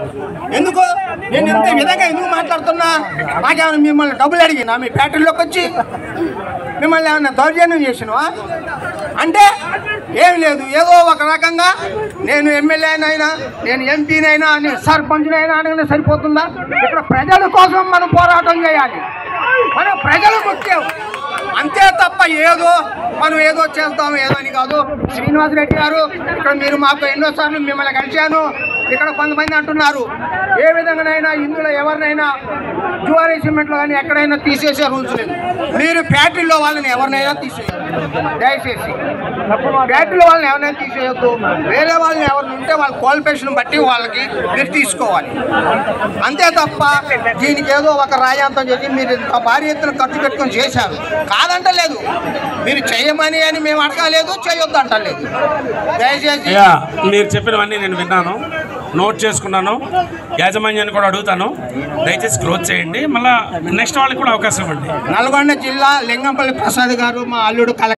ఎందుకు నేను ఇంత విధంగా ఎందుకు మాట్లాడుతున్నా నాకేమైనా మిమ్మల్ని డబ్బులు అడిగినా మీ ఫ్యాక్టరీలోకి వచ్చి మిమ్మల్ని ఏమైనా దౌర్జన్యం చేసినవా అంటే ఏం లేదు ఏదో ఒక రకంగా నేను ఎమ్మెల్యేనైనా నేను ఎంపీనైనా నేను సర్పంచ్నైనా అనగానే సరిపోతుందా ఇక్కడ ప్రజల కోసం మనం పోరాటం చేయాలి మన ప్రజలు ముఖ్యం అంతే తప్ప ఏదో మనం ఏదో చేస్తాం ఏదో అని కాదు శ్రీనివాస్ రెడ్డి గారు ఇక్కడ మీరు మాకు ఎన్నోసార్లు మిమ్మల్ని కలిశాను ఇక్కడ కొంతమంది అంటున్నారు ఏ విధంగానైనా ఇందులో ఎవరినైనా జువారీ సిమెంట్లో కానీ ఎక్కడైనా తీసేసే రూల్స్ లేదు మీరు ఫ్యాక్టరీలో వాళ్ళని ఎవరినైనా తీసేయచ్చు దయచేసి ఫ్యాక్టరీలో వాళ్ళని ఎవరైనా తీసేయొద్దు వేరే వాళ్ళని ఎవరిని ఉంటే వాళ్ళ క్వాలిఫికేషన్ బట్టి వాళ్ళకి మీరు తీసుకోవాలి అంతే తప్ప దీనికి ఏదో ఒక రాయాంతం చేసి మీరు ఇంత భారీ ఎత్తున ఖర్చు పెట్టుకొని చేశారు కాదంటలేదు మీరు చేయమని అని మేము అడగలేదు చేయొద్దు అంటలేదు దయచేసి అయ్యా మీరు చెప్పినవన్నీ నేను విన్నాను నోట్ చేసుకున్నాను యాజమాన్యాన్ని కూడా అడుగుతాను దయచేసి క్లోజ్ చేయండి మళ్ళీ నెక్స్ట్ వాళ్ళకి కూడా అవకాశం ఇవ్వండి నల్గొండ జిల్లా లింగంపల్లి ప్రసాద్ గారు మా అల్లుడు కలెక్టర్